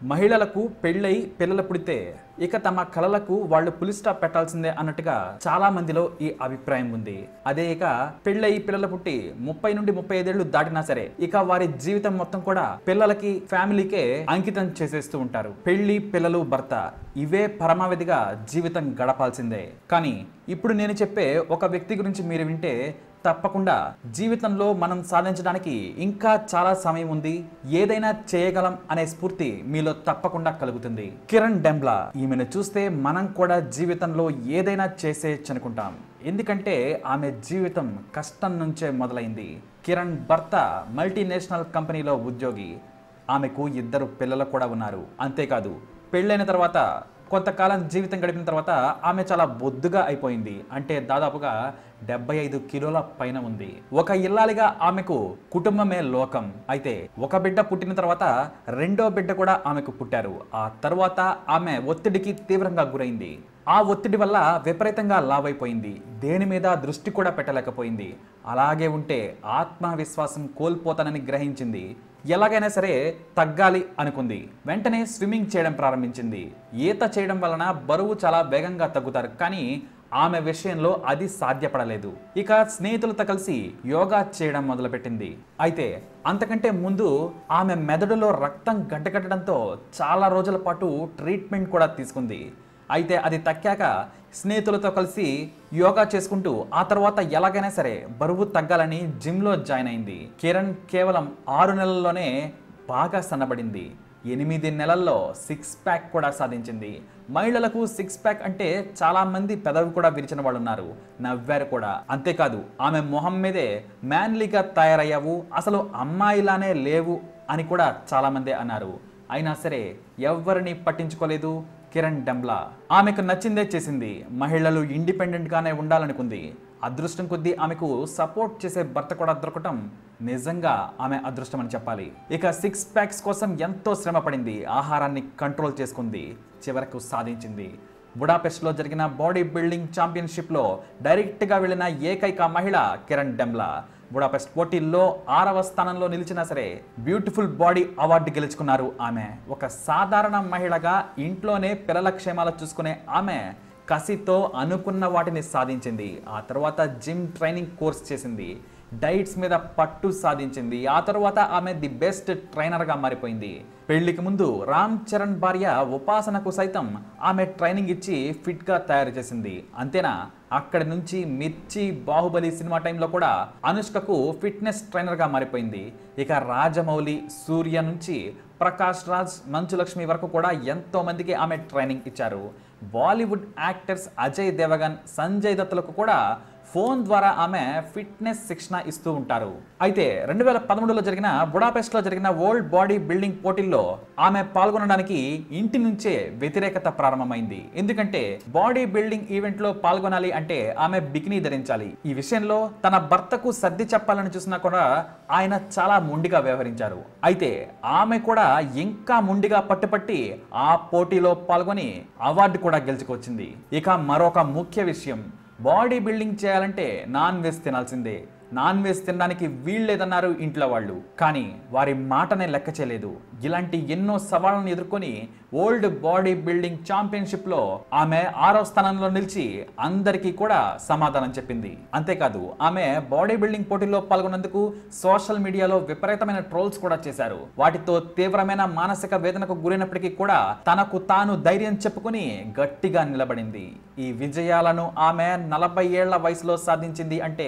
మహిళలకు పెళ్ళై పిల్లలు పుడితే ఇక తమ కలలకు వాళ్ళు పులి స్టాప్ పెట్టాల్సిందే అన్నట్టుగా చాలా మందిలో ఈ అభిప్రాయం ఉంది అదే ఇక పెళ్ళై పిల్లలు పుట్టి ముప్పై నుండి ముప్పై ఐదేళ్లు దాటినా సరే ఇక వారి జీవితం మొత్తం కూడా పిల్లలకి ఫ్యామిలీకే అంకితం చేసేస్తూ ఉంటారు పెళ్లి పిల్లలు భర్త ఇవే పరమావధిగా జీవితం గడపాల్సిందే కానీ ఇప్పుడు నేను చెప్పే ఒక వ్యక్తి గురించి మీరు వింటే తప్పకుండా జీవితంలో మనం సాధించడానికి ఇంకా చాలా సమయం ఉంది ఏదైనా చేయగలం అనే స్ఫూర్తి మీలో తప్పకుండా కలుగుతుంది కిరణ్ డెంబ్లా ఈమెను చూస్తే మనం కూడా జీవితంలో ఏదైనా చేసేయచ్చు అనుకుంటాం ఎందుకంటే ఆమె జీవితం కష్టం నుంచే మొదలైంది కిరణ్ భర్త మల్టీనేషనల్ కంపెనీలో ఉద్యోగి ఆమెకు ఇద్దరు పిల్లలు కూడా ఉన్నారు అంతేకాదు పెళ్ళైన తర్వాత కొంతకాలం జీవితం గడిపిన తర్వాత ఆమె చాలా బొద్దుగా అయిపోయింది అంటే దాదాపుగా డెబ్బై ఐదు కిలోల పైన ఉంది ఒక ఇల్లాలిగా ఆమెకు కుటుంబమే లోకం అయితే ఒక బిడ్డ పుట్టిన తర్వాత రెండో బిడ్డ కూడా ఆమెకు పుట్టారు ఆ తర్వాత ఆమె ఒత్తిడికి తీవ్రంగా గురైంది ఆ ఒత్తిడి వల్ల విపరీతంగా లావైపోయింది దేని మీద దృష్టి కూడా పెట్టలేకపోయింది అలాగే ఉంటే ఆత్మవిశ్వాసం కోల్పోతానని గ్రహించింది ఎలాగైనా సరే తగ్గాలి అనుకుంది వెంటనే స్విమ్మింగ్ చేయడం ప్రారంభించింది ఈత చేయడం వలన బరువు చాలా వేగంగా తగ్గుతారు కానీ ఆమె విషయంలో అది సాధ్యపడలేదు ఇక స్నేహితులతో కలిసి యోగా చేయడం మొదలుపెట్టింది అయితే అంతకంటే ముందు ఆమె మెదడులో రక్తం గడ్డకట్టడంతో చాలా రోజుల పాటు ట్రీట్మెంట్ కూడా తీసుకుంది అయితే అది తక్కాక స్నేహితులతో కలిసి యోగా చేసుకుంటూ ఆ తర్వాత ఎలాగైనా సరే బరువు తగ్గాలని జిమ్లో జాయిన్ అయింది కిరణ్ కేవలం ఆరు నెలల్లోనే బాగా సన్నబడింది ఎనిమిది నెలల్లో సిక్స్ ప్యాక్ కూడా సాధించింది మహిళలకు సిక్స్ ప్యాక్ అంటే చాలా మంది పెదవి కూడా విరిచిన వాళ్ళు ఉన్నారు నవ్వారు కూడా అంతేకాదు ఆమె మొహం మీదే మ్యాన్లీగా తయారయ్యావు అసలు అమ్మాయిలానే లేవు అని కూడా చాలా మంది అన్నారు అయినా సరే ఎవరిని పట్టించుకోలేదు కిరణ్ డెంబ్లా ఆమెకు నచ్చిందే చేసింది మహిళలు ఇండిపెండెంట్ గానే ఉండాలనుకుంది అదృష్టం కొద్దీ ఆమెకు సపోర్ట్ చేసే భర్త కూడా దొరకటం నిజంగా ఆమె అదృష్టం అని చెప్పాలి ఇక సిక్స్ ప్యాక్స్ కోసం ఎంతో శ్రమ పడింది ఆహారాన్ని కంట్రోల్ చేసుకుంది చివరకు సాధించింది బుడాపెస్ట్లో జరిగిన బాడీ బిల్డింగ్ ఛాంపియన్షిప్లో డైరెక్ట్గా వెళ్ళిన ఏకైక మహిళ కిరణ్ డెమ్లా బుడాపెస్ట్ పోటీల్లో ఆరవ స్థానంలో నిలిచినా సరే బ్యూటిఫుల్ బాడీ అవార్డు గెలుచుకున్నారు ఆమె ఒక సాధారణ మహిళగా ఇంట్లోనే పిల్లల క్షేమాలు చూసుకునే ఆమె కసితో అనుకున్న వాటిని సాధించింది ఆ తర్వాత జిమ్ ట్రైనింగ్ కోర్స్ చేసింది డైట్స్ మీద పట్టు సాధించింది ఆ తర్వాత ఆమె ది బెస్ట్ ట్రైనర్గా మారిపోయింది పెళ్లికి ముందు రామ్ చరణ్ భార్య ఉపాసనకు సైతం ఆమె ట్రైనింగ్ ఇచ్చి ఫిట్గా తయారు చేసింది అంతేనా అక్కడి నుంచి మిర్చి బాహుబలి సినిమా టైంలో కూడా అనుష్కకు ఫిట్నెస్ ట్రైనర్గా మారిపోయింది ఇక రాజమౌళి సూర్య నుంచి ప్రకాష్ రాజ్ మంచులక్ష్మి వరకు కూడా ఎంతో మందికి ఆమె ట్రైనింగ్ ఇచ్చారు బాలీవుడ్ యాక్టర్స్ అజయ్ దేవగన్ సంజయ్ దత్తులకు కూడా ఫోన్ ద్వారా ఆమె ఫిట్నెస్ శిక్షణ ఇస్తూ ఉంటారు అయితే రెండు వేల పదమూడులో జరిగిన బుడాపెస్ట్లో జరిగిన వరల్డ్ బాడీ బిల్డింగ్ పోటీల్లో ఆమె పాల్గొనడానికి ఇంటి నుంచే వ్యతిరేకత ప్రారంభమైంది ఎందుకంటే బాడీ బిల్డింగ్ ఈవెంట్లో పాల్గొనాలి అంటే ఆమె బికినీ ధరించాలి ఈ విషయంలో తన భర్తకు సర్ది చెప్పాలని చూసినా కూడా ఆయన చాలా మొండిగా వ్యవహరించారు అయితే ఆమె కూడా ఇంకా మొండిగా పట్టుపట్టి ఆ పోటీలో పాల్గొని అవార్డు కూడా గెలుచుకొచ్చింది ఇక మరొక ముఖ్య విషయం బాడీ బిల్డింగ్ చేయాలంటే నాన్ వెజ్ తినాల్సిందే నాన్ వెజ్ తినడానికి వీల్లేదన్నారు ఇంట్లో వాళ్ళు కానీ వారి మాటనే లెక్క చేయలేదు ఇలాంటి ఎన్నో సవాళ్ళను ఎదుర్కొని ఓల్డ్ బాడీ బిల్డింగ్ ఛాంపియన్షిప్లో ఆమె ఆరో స్థానంలో నిలిచి అందరికీ కూడా సమాధానం చెప్పింది అంతేకాదు ఆమె బాడీ బిల్డింగ్ పోటీల్లో పాల్గొన్నందుకు సోషల్ మీడియాలో విపరీతమైన ట్రోల్స్ కూడా చేశారు వాటితో తీవ్రమైన మానసిక వేదనకు గురైనప్పటికీ కూడా తనకు తాను ధైర్యం చెప్పుకుని గట్టిగా నిలబడింది ఈ విజయాలను ఆమె నలభై ఏళ్ల వయసులో సాధించింది అంటే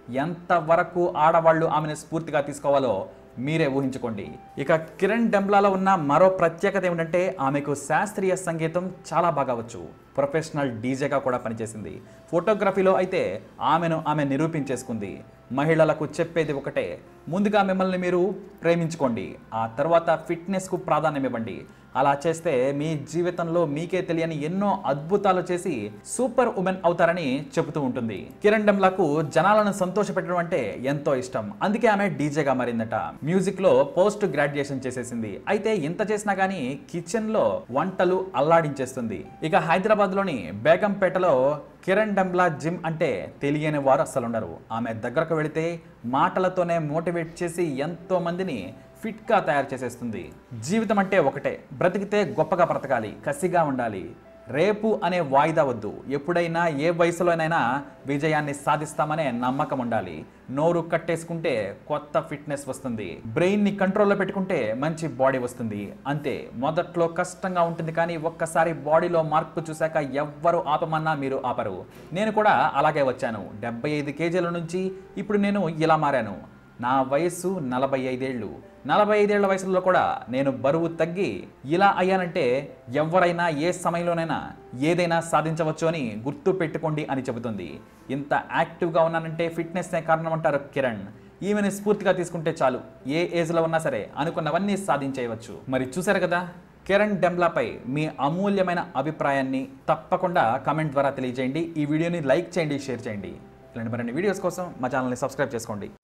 ఎంతవరకు ఆడవాళ్ళు ఆమెను స్ఫూర్తిగా తీసుకోవాలో మీరే ఊహించుకోండి ఇక కిరణ్ డెంబ్లాలో ఉన్న మరో ప్రత్యేకత ఏమిటంటే ఆమెకు శాస్త్రీయ సంగీతం చాలా బాగా వచ్చు ప్రొఫెషనల్ డీజేగా కూడా పనిచేసింది ఫోటోగ్రఫీలో అయితే ఆమెను ఆమె నిరూపించేసుకుంది మహిళలకు చెప్పేది ఒకటే ముందుగా మిమ్మల్ని మీరు ప్రేమించుకోండి ఆ తర్వాత ఫిట్నెస్కు ప్రాధాన్యం ఇవ్వండి అలా చేస్తే మీ జీవితంలో మీకే తెలియని ఎన్నో అద్భుతాలు చేసి సూపర్ ఉమెన్ అవుతారని చెబుతూ ఉంటుంది కిరణ్ డెమ్లాకు జనాలను సంతోషపెట్టడం అంటే ఎంతో ఇష్టం అందుకే ఆమె డీజేగా మారిందట మ్యూజిక్ లో పోస్ట్ గ్రాడ్యుయేషన్ చేసేసింది అయితే ఇంత చేసినా గానీ కిచెన్ లో వంటలు అల్లాడించేస్తుంది ఇక హైదరాబాద్ లోని బేగంపేటలో కిరణ్ డెంబ్లా జిమ్ అంటే తెలియని వారు అస్సలు ఉండరు ఆమె దగ్గరకు వెళితే మాటలతోనే మోటివేట్ చేసి ఎంతో మందిని ఫిట్గా తయారు చేసేస్తుంది జీవితం అంటే ఒకటే బ్రతికితే గొప్పగా బ్రతకాలి కసిగా ఉండాలి రేపు అనే వాయిదా వద్దు ఎప్పుడైనా ఏ వయసులోనైనా విజయాన్ని సాధిస్తామనే నమ్మకం ఉండాలి నోరు కట్టేసుకుంటే కొత్త ఫిట్నెస్ వస్తుంది బ్రెయిన్ని కంట్రోల్లో పెట్టుకుంటే మంచి బాడీ వస్తుంది అంతే మొదట్లో కష్టంగా ఉంటుంది కానీ ఒక్కసారి బాడీలో మార్పు చూశాక ఎవ్వరు ఆపమన్నా మీరు ఆపరు నేను కూడా అలాగే వచ్చాను డెబ్బై ఐదు కేజీల నుంచి ఇప్పుడు నేను ఇలా మారాను నా వయస్సు నలభై ఐదేళ్ళు నలభై ఐదేళ్ల వయసులో కూడా నేను బరువు తగ్గి ఇలా అయ్యానంటే ఎవరైనా ఏ సమయంలోనైనా ఏదైనా సాధించవచ్చు అని గుర్తు పెట్టుకోండి అని చెబుతుంది ఇంత యాక్టివ్గా ఉన్నానంటే ఫిట్నెస్నే కారణం అంటారు కిరణ్ ఈమెను స్ఫూర్తిగా తీసుకుంటే చాలు ఏ ఏజ్లో ఉన్నా సరే అనుకున్నవన్నీ సాధించేయవచ్చు మరి చూసారు కదా కిరణ్ డెంబ్లాపై మీ అమూల్యమైన అభిప్రాయాన్ని తప్పకుండా కమెంట్ ద్వారా తెలియజేయండి ఈ వీడియోని లైక్ చేయండి షేర్ చేయండి ఇలాంటి మరిన్ని వీడియోస్ కోసం మా ఛానల్ని సబ్స్క్రైబ్ చేసుకోండి